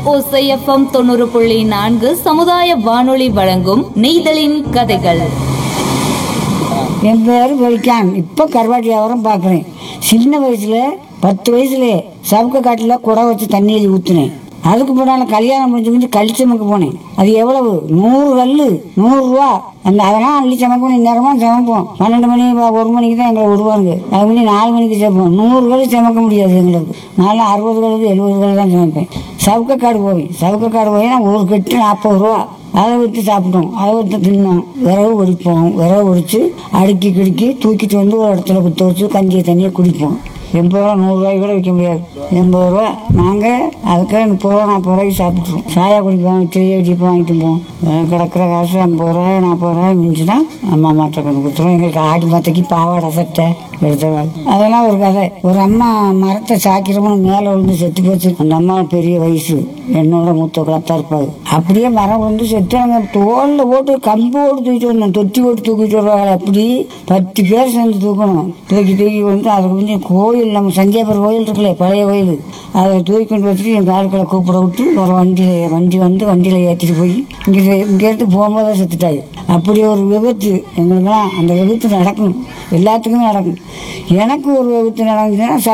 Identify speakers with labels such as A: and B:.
A: ஓசைஎஃப்எம் தொண்ணூறு புள்ளி நான்கு சமுதாய வானொலி வழங்கும் நெய்தலின் கதைகள்
B: என் பேர் வெளிக்கான் இப்போ கருவாட்டி வியாபாரம் பார்க்குறேன் சின்ன வயசுல பத்து வயசுல சவுக்க காட்டில் குடம் வச்சு தண்ணி எழுதி ஊற்றுனேன் அதுக்கு பின்னால் கல்யாணம் முடிஞ்சு முடிஞ்சு கள்ளி சமைக்க போனேன் அது எவ்வளவு நூறு கல் நூறுரூவா அந்த அதெல்லாம் அள்ளி சமைக்கணும் நேரமாக சமைப்போம் பன்னெண்டு மணி வ- ஒரு மணிக்கு தான் எங்களை விடுவாங்க அது மணி நாலு மணிக்கு சமைப்போம் நூறு கல் சமைக்க முடியாது எங்களுக்கு நாலு அறுபது கல் எழுபது கல் தான் சமைப்பேன் சவுக்கக்காடு போவேன் சவுக்கக்காடு போய் நான் ஒரு கட்டு நாற்பது ரூபா அதை விட்டு சாப்பிட்டோம் அதை விட்டு தின்னோம் விறகு ஒடிப்போம் விறகு ஒடிச்சு அடுக்கி கிடுக்கி தூக்கிட்டு வந்து ஒரு இடத்துல குத்த வச்சு கஞ்சியை தண்ணியை குடிப்போம் எண்பது ரூபா நூறுரூவாய்க்கு கூட விற்க முடியாது எண்பது ரூபா நாங்கள் அதுக்கு முப்பது ரூபா நாற்பது ரூபாய்க்கு சாப்பிட்ருவோம் சாயா குடிப்போம் டீ அடிப்போம் வாங்கிட்டு போவோம் அஹ் கிடக்கிற காசு ஐம்பது ரூபா நாற்பது ரூபாய் மிஞ்சுனா அம்மா மாட்டை கொண்டு கொடுத்துருவோம் எங்களுக்கு ஆடி மாத்தைக்கு பாவாடை சட்டை எடுத்தவாள் அதெல்லாம் ஒரு கதை ஒரு அம்மா மரத்தை சாக்கிறவங்க மேலே விழுந்து செத்து போச்சு அந்த அம்மா பெரிய வயசு என்னோட மூத்த குளத்தா இருப்பாரு அப்படியே மரம் விழுந்து செத்து அவங்க தோல்ல போட்டு கம்பு ஓட்டு தூக்கிட்டு வந்தோம் தொட்டி ஓட்டு தூக்கிட்டு வருவாங்க அப்படி பத்து பேர் சேர்ந்து தூக்கணும் தூக்கி தூக்கி வந்து அதுக்கு கொஞ்சம் கோயில் நம்ம சஞ்சயபுரம் கோயில் இருக்குல்ல பழைய கோயில் அதை தூக்கி கொண்டு வச்சுட்டு எங்கள் ஆட்களை கூப்பிட விட்டு ஒரு வண்டியில் வண்டி வந்து வண்டியில் ஏற்றிட்டு போய் இங்கே இங்கேருந்து போகும்போது தான் செத்துட்டாரு அப்படி ஒரு விபத்து எங்களுக்கெல்லாம் அந்த விபத்து நடக்கும் எல்லாத்துக்குமே நடக்கும் எனக்கு ஒரு விபத்து நடந்துச்சுன்னா